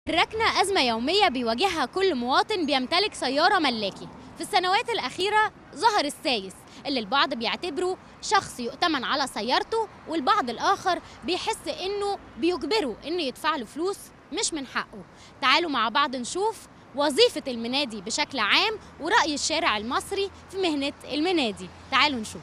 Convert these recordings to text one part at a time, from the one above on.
الركنة أزمة يومية بيواجهها كل مواطن بيمتلك سيارة ملاكي في السنوات الأخيرة ظهر السايس اللي البعض بيعتبره شخص يؤتمن على سيارته والبعض الآخر بيحس إنه بيجبره إنه يدفع له فلوس مش من حقه تعالوا مع بعض نشوف وظيفة المنادي بشكل عام ورأي الشارع المصري في مهنة المنادي تعالوا نشوف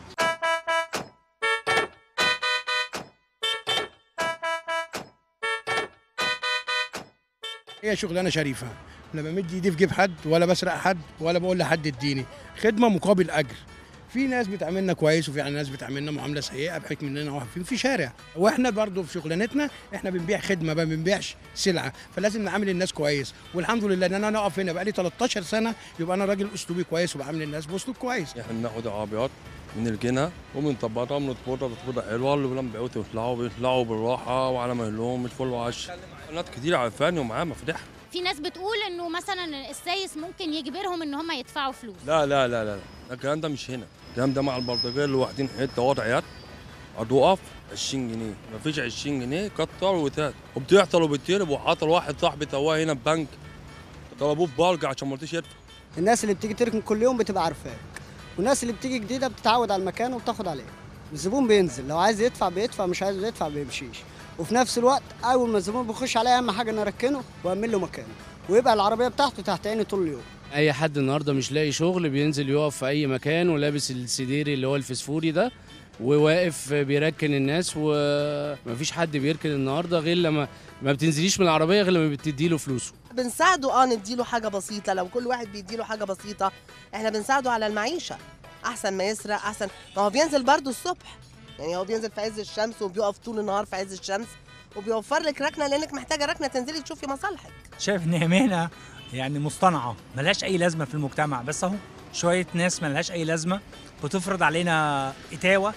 هي شغلانه شريفه لا بمد ايدي في جيب حد ولا بسرق حد ولا بقول لحد اديني خدمه مقابل اجر في ناس بتعاملنا كويس وفي ناس بتعاملنا معامله سيئه بحكم اننا واقفين في شارع واحنا برضو في شغلانتنا احنا بنبيع خدمه ما بنبيعش سلعه فلازم نعامل الناس كويس والحمد لله ان انا اقف هنا بقالي 13 سنه يبقى انا راجل اسلوبي كويس وبعامل الناس باسلوب كويس احنا بناخد عربيات من الجنة وبنطبطها بنطبطها تطبيطة حلوة اللي ولما بيعوتوا يطلعوا بيطلعوا بالراحة وعلى مهلهم يدخلوا عش ناس كتير عارفاني ومعايا مفاتيح في ناس بتقول إنه مثلا السايس ممكن يجبرهم إن هم يدفعوا فلوس لا لا لا لا لا الكلام ده مش هنا الكلام ده مع البلطجية اللي واخدين حتة وضعيات هتقف 20 جنيه مفيش 20 جنيه كتر وتات وبتحصل وبتقلب وحصل واحد صاحبي تواه هنا في بنك طلبوه ببرج عشان ما رضيش يدفع الناس اللي بتيجي تركن كل يوم بتبقى عارفاك والناس اللي بتيجي جديده بتتعود على المكان وبتاخد عليه الزبون بينزل لو عايز يدفع بيدفع مش عايز يدفع بيمشيش وفي نفس الوقت اول ما الزبون بيخش عليا اهم حاجه ان اركنه واعمل له مكانه ويبقى العربيه بتاعته تحت عيني طول اليوم اي حد النهارده مش لاقي شغل بينزل يقف في اي مكان ولابس السديري اللي هو الفسفوري ده وواقف بيركن الناس ومفيش حد بيركن النهارده غير لما ما بتنزليش من العربيه غير لما بتديله فلوسه بنساعده اه نديله حاجه بسيطه لو كل واحد بيديله حاجه بسيطه احنا بنساعده على المعيشه احسن ما يسرق احسن ما هو بينزل برضه الصبح يعني هو بينزل في عز الشمس وبيقف طول النهار في عز الشمس وبيوفر لك ركنه لانك محتاجه ركنه تنزلي تشوفي مصالحك شايف ان هي مهنه يعني مصطنعه ملهاش اي لازمه في المجتمع بس اهو شويه ناس ملهاش اي لازمه بتفرض علينا اتاوه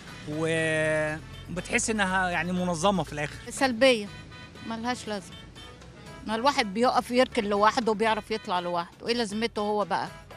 وبتحس انها يعني منظمه في الاخر سلبية ملهاش لازمة ما الواحد بيقف يركن لوحده وبيعرف يطلع لوحده ايه لازمته هو بقى